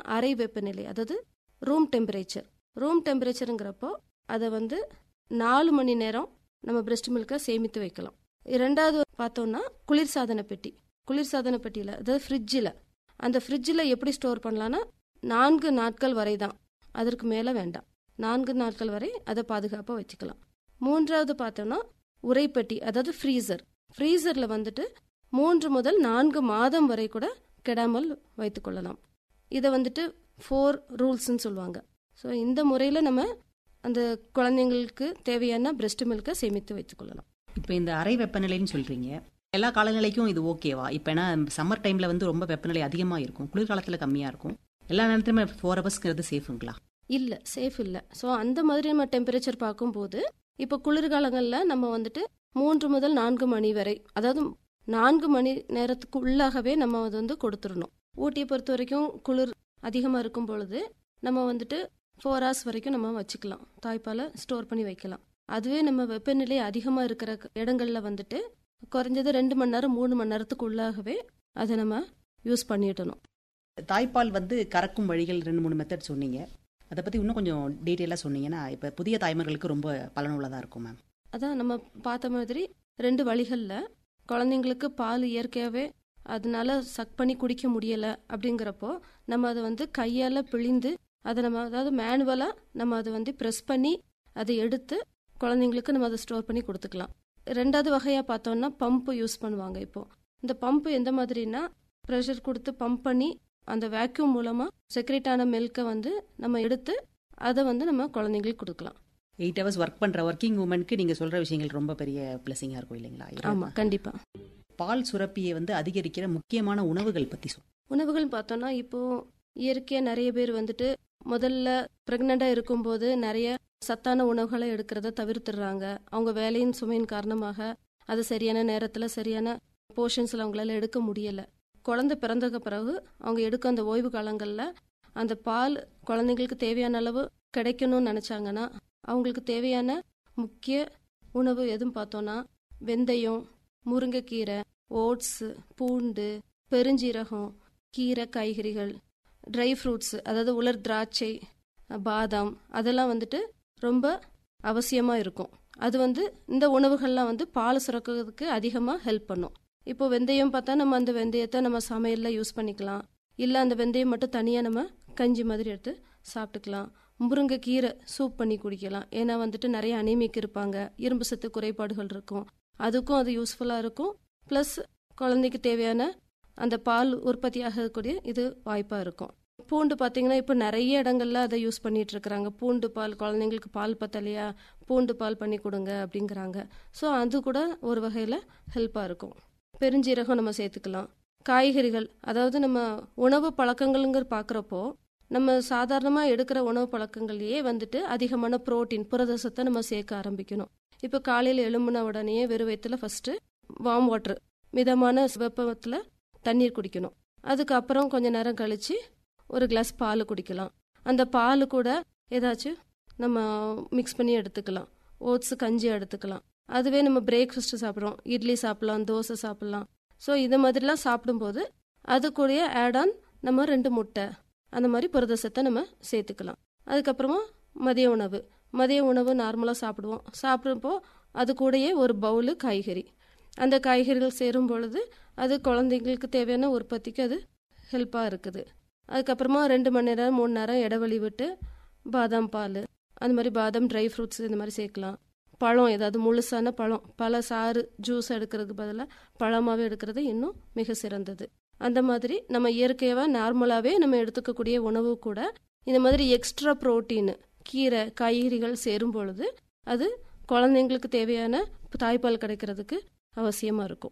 அறை வெப்பநிலை அதாவது ரூம் டெம்பரேச்சர் ரூம் டெம்பரேச்சருங்கிறப்போ அதை வந்து நாலு மணி நேரம் நம்ம பிரஸ்ட் மில்கை சேமித்து வைக்கலாம் இரண்டாவது பார்த்தோம்னா குளிர்சாதன பெட்டி குளிர்சாதன பெட்டியில் அதாவது ஃப்ரிட்ஜில் அந்த ஃப்ரிட்ஜில் எப்படி ஸ்டோர் பண்ணலான்னா நான்கு நாட்கள் வரை தான் அதற்கு மேலே வேண்டாம் நான்கு நாட்கள் வரை அதை பாதுகாப்பாக வச்சுக்கலாம் மூன்றாவது பார்த்தோம்னா உரைப்பெட்டி அதாவது ஃப்ரீசர் ஃப்ரீசரில் வந்துட்டு மூன்று முதல் நான்கு மாதம் வரை கூட கெடாமல் வைத்துக்கொள்ளலாம் இதை வந்துட்டு ஃபோர் ரூல்ஸ்ன்னு சொல்லுவாங்க ஸோ இந்த முறையில் நம்ம அந்த குழந்தைங்களுக்கு தேவையான பிரஸ்ட் மில்கை சேமித்து வைத்துக்கொள்ளலாம் இப்போ இந்த அறை வெப்பநிலைன்னு சொல்றீங்க எல்லா காலநிலைக்கும் இது ஓகேவா இப்போ ஏன்னா சம்மர் டைம்ல வந்து ரொம்ப வெப்பநிலை அதிகமா இருக்கும் குளிர்காலத்துல கம்மியா இருக்கும் எல்லா நேரத்துலையுமே ஃபோர் ஹவர்ஸ்ங்கிறது சேஃபுங்களா இல்லை சேஃப் இல்லை ஸோ அந்த மாதிரி நம்ம டெம்பரேச்சர் பார்க்கும்போது இப்போ குளிர்காலங்களில் நம்ம வந்துட்டு மூன்று முதல் நான்கு மணி வரை அதாவது நான்கு மணி நேரத்துக்கு உள்ளாகவே நம்ம அது வந்து கொடுத்துடணும் ஊட்டியை பொறுத்த வரைக்கும் குளிர் அதிகமாக இருக்கும் பொழுது நம்ம வந்துட்டு ஃபோர் ஹவர்ஸ் வரைக்கும் நம்ம வச்சுக்கலாம் தாய்ப்பாலை ஸ்டோர் பண்ணி வைக்கலாம் அதுவே நம்ம வெப்பநிலை அதிகமாக இருக்கிற இடங்கள்ல வந்துட்டு குறைஞ்சது ரெண்டு மணி நேரம் மூணு மணி நேரத்துக்கு உள்ளாகவே அதை நம்ம யூஸ் பண்ணிடணும் தாய்ப்பால் வந்து கறக்கும் வழிகள் ரெண்டு மூணு மெத்தட் சொன்னீங்க அதை பத்தி இன்னும் கொஞ்சம் டீட்டெயிலாக சொன்னீங்கன்னா இப்போ புதிய தாய்மார்களுக்கு ரொம்ப பலனுள்ளதா இருக்கும் மேம் அதான் நம்ம பார்த்த மாதிரி ரெண்டு வழிகளில் குழந்தைங்களுக்கு பால் இயற்கையாகவே அதனால சக் பண்ணி குடிக்க முடியலை அப்படிங்கிறப்போ நம்ம அதை வந்து கையால் பிழிந்து அதை நம்ம அதாவது மேனுவலாக நம்ம அதை வந்து ப்ரெஸ் பண்ணி அதை எடுத்து குழந்தைங்களுக்கு நம்ம அதை ஸ்டோர் பண்ணி கொடுத்துக்கலாம் ரெண்டாவது வகையாக பார்த்தோம்னா பம்பு யூஸ் பண்ணுவாங்க இப்போ இந்த பம்பு எந்த மாதிரினா ப்ரெஷர் கொடுத்து பம்ப் பண்ணி அந்த வேக்யூம் மூலமாக செக்ரேட் ஆன மில்கை வந்து நம்ம எடுத்து அதை வந்து நம்ம குழந்தைங்களுக்கு கொடுக்கலாம் எயிட் ஹவர்ஸ் ஒர்க் பண்ற ஒர்க்கிங் உமனுக்கு நீங்க சொல்ற விஷயங்கள் ரொம்ப பெரிய பிளஸிங்கா இருக்கும் இல்லைங்களா ஆமாம் கண்டிப்பாக பால் சுரப்பியை வந்து அதிகரிக்கிற முக்கியமான உணவுகள் பத்தி சொல்லுங்க உணவுகள் பார்த்தோம்னா இப்போ இயற்கையாக நிறைய பேர் வந்துட்டு முதல்ல ப்ரெக்னெண்ட்டாக இருக்கும்போது நிறைய சத்தான உணவுகளை எடுக்கிறத தவிர்த்துடுறாங்க அவங்க வேலையின் சுமையின் காரணமாக அது சரியான நேரத்தில் சரியான போர்ஷன்ஸில் அவங்களால எடுக்க முடியலை குழந்தை பிறந்ததுக்கு பிறகு அவங்க எடுக்க அந்த ஓய்வு காலங்களில் அந்த பால் குழந்தைங்களுக்கு தேவையான அளவு கிடைக்கணும்னு நினச்சாங்கன்னா அவங்களுக்கு தேவையான முக்கிய உணவு எதுவும் பார்த்தோன்னா வெந்தயம் முருங்கைக்கீரை ஓட்ஸு பூண்டு பெருஞ்சீரகம் கீரை காய்கறிகள் ட்ரை ஃப்ரூட்ஸ் அதாவது உலர் திராட்சை பாதாம் அதெல்லாம் வந்துட்டு ரொம்ப அவசியமாக இருக்கும் அது வந்து இந்த உணவுகள்லாம் வந்து பால் சுரக்கிறதுக்கு அதிகமாக ஹெல்ப் பண்ணும் இப்போ வெந்தயம் பார்த்தா நம்ம அந்த வெந்தயத்தை நம்ம சமையலில் யூஸ் பண்ணிக்கலாம் இல்லை அந்த வெந்தயம் மட்டும் தனியாக நம்ம கஞ்சி மாதிரி எடுத்து சாப்பிட்டுக்கலாம் முருங்கைக்கீரை சூப் பண்ணி குடிக்கலாம் ஏன்னா வந்துட்டு நிறைய அனிமிக் இருப்பாங்க இரும்பு சத்து குறைபாடுகள் இருக்கும் அதுக்கும் அது யூஸ்ஃபுல்லாக இருக்கும் ப்ளஸ் குழந்தைக்கு தேவையான அந்த பால் உற்பத்தி ஆகக்கூடிய இது வாய்ப்பாக இருக்கும் பூண்டு பார்த்தீங்கன்னா இப்போ நிறைய இடங்கள்ல அதை யூஸ் பண்ணிட்டு இருக்கிறாங்க பூண்டு பால் குழந்தைங்களுக்கு பால் பத்தலையா பூண்டு பால் பண்ணி கொடுங்க அப்படிங்கிறாங்க ஸோ அது கூட ஒரு வகையில் ஹெல்ப்பாக இருக்கும் பெருஞ்சீரகம் நம்ம சேர்த்துக்கலாம் காய்கறிகள் அதாவது நம்ம உணவு பழக்கங்கள்ங்கிற பார்க்குறப்போ நம்ம சாதாரணமாக எடுக்கிற உணவு பழக்கங்கள்லேயே வந்துட்டு அதிகமான புரோட்டீன் புரதசத்தை நம்ம சேர்க்க ஆரம்பிக்கணும் இப்போ காலையில் எழும்புன உடனே வெறும் வயிற்றுல ஃபஸ்ட்டு வார்ம் வாட்டர் மிதமான வெப்பத்தில் தண்ணீர் குடிக்கணும் அதுக்கப்புறம் கொஞ்ச நேரம் கழித்து ஒரு கிளாஸ் பால் குடிக்கலாம் அந்த பால் கூட ஏதாச்சும் நம்ம மிக்ஸ் பண்ணி எடுத்துக்கலாம் ஓட்ஸ் கஞ்சி எடுத்துக்கலாம் அதுவே நம்ம பிரேக்ஃபாஸ்ட் சாப்பிட்றோம் இட்லி சாப்பிட்லாம் தோசை சாப்பிட்லாம் ஸோ இது மாதிரிலாம் சாப்பிடும்போது அது கூடயே ஆட் ஆன் நம்ம ரெண்டு முட்டை அந்த மாதிரி புரதசத்தை நம்ம சேர்த்துக்கலாம் அதுக்கப்புறமா மதிய உணவு மதிய உணவு நார்மலாக சாப்பிடுவோம் சாப்பிட்றப்போ அது கூடயே ஒரு பவுலு காய்கறி அந்த காய்கறிகள் சேரும் பொழுது அது குழந்தைங்களுக்கு தேவையான உற்பத்திக்கு அது ஹெல்ப்பாக இருக்குது அதுக்கப்புறமா ரெண்டு மணி நேரம் மூணு நேரம் இடைவெளி விட்டு பாதாம் பால் அந்த மாதிரி பாதாம் ட்ரை ஃப்ரூட்ஸ் இந்த மாதிரி சேர்க்கலாம் பழம் ஏதாவது முழுசான பழம் பல சாறு ஜூஸ் எடுக்கிறதுக்கு பதிலாக பழமாகவே எடுக்கிறது இன்னும் மிக சிறந்தது அந்த மாதிரி நம்ம இயற்கையாக நார்மலாகவே நம்ம எடுத்துக்கக்கூடிய உணவு கூட இந்த மாதிரி எக்ஸ்ட்ரா புரோட்டீன் கீரை காய்கறிகள் சேரும் பொழுது அது குழந்தைங்களுக்கு தேவையான தாய்ப்பால் கிடைக்கிறதுக்கு அவசியமாக இருக்கும்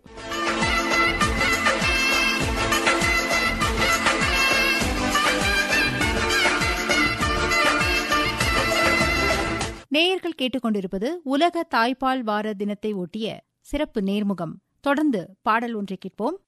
நேயர்கள் கேட்டுக்கொண்டிருப்பது உலக தாய்ப்பால் வார தினத்தை ஒட்டிய சிறப்பு நேர்முகம் தொடர்ந்து பாடல் ஒன்றை கேட்போம்